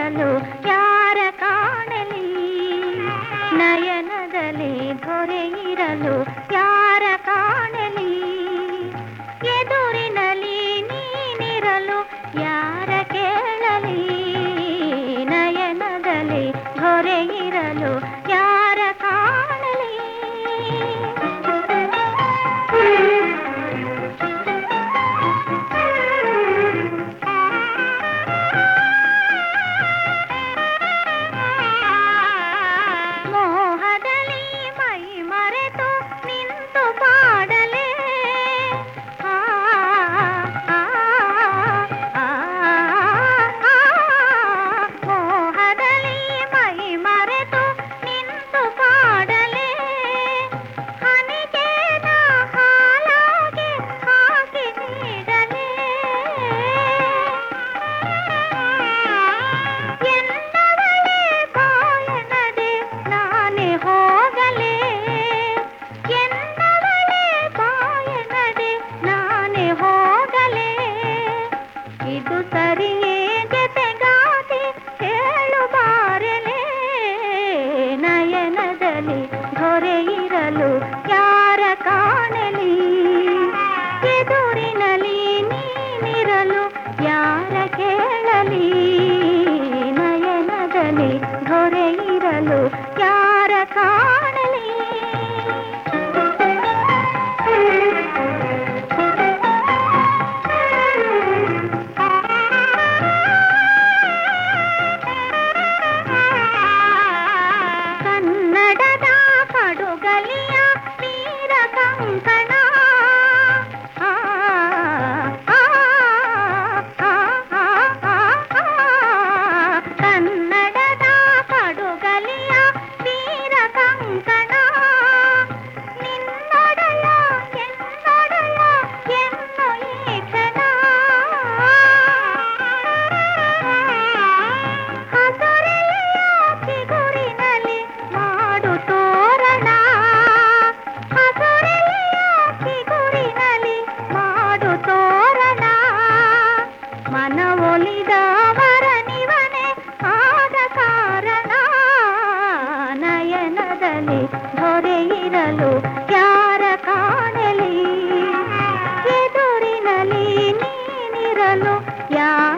ಇರಲು ಯಾರ ಕಾಣಲಿ ನಯನದಲ್ಲಿ ಧೊರೆ ಇರಲು ಯಾರ ಕಾಣಲಿ ಎದುರಿನಲ್ಲಿ ನೀನಿರಲು ಯಾರ ಕೇಳಲಿ ನಯನದಲ್ಲಿ ಧೊರೆ ಇರಲು ಯಾರ ಕಾಣಲಿ ಮೋಹದಲ್ಲಿ ಮೈ ಮರೆತು ನಿಂತು ಪಾಡಲೇ ಆ, ಆ, ಆ, ಆ, ಮೋಹದಲ್ಲಿ ಮೈ ಮರೆತು ನಿಂತು ಪಾಡಲೇ ಹನಿಗೇನ ಹಾಲಾಗಿ ಹಾಕಿ ನೀಡಲೇ ಎನ್ನವಳೇ ಬಾಯನದೆ ನಾನೇ ಹೋಗಲೇ ಎನ್ನವಳೇ ಬಾಯನದೆ ನಾನೇ ಹೋಗಲೇ ಇದು ಸರಿಯೇ ಜತೆಗಾತಿ ಹೇಳು ಬಾರಲೇ ನಯನದಲ್ಲಿ ಹೊರೆ ಇರಲು ಯಾರ ಕಾಣಲಿ ಎದುರಿನಲ್ಲಿ ನೀನಿರಲು ಯಾರ ಕೇಳಲಿ ನಯನದಲ್ಲಿ ಹೊರೆ ಇರಲು ಯಾರ ಕಾಣಲಿ ಕನ್ನಡದ ಪಡುಗಲಿಯ ನೀರ ಕಂಕಣ ಆ, ಆ, ಆ, ಆ, ಆ, ಆ. ಕನ್ನಡದ ಪಡುಗಲಿಯ ನೀರ ಕಂಕಣ ನಿನ್ನೊಡೆಯ ಎನ್ನೊಡೆಯ ಎನ್ನು ಈ ಕ್ಷಣ ಹಸರೆಲೆಯ ಚಿಗುರಿನಲ್ಲಿ ಮಾಡು ತೋರಣ ಹಸರೆಲೆಯ ಚಿಗುರಿನಲ್ಲಿ ಮಾಡು ತೋರಣ ಮನವೊಲಿದವರ ನಿವನೆ ಆದ ಕಾರಣ ನಯನದಲ್ಲಿ ಹೊರೆ ಇರಲು ಯಾರ ಕಾಣಲಿ ಎದುರಿನಲ್ಲಿ ನೀನಿರಲು ಯಾರ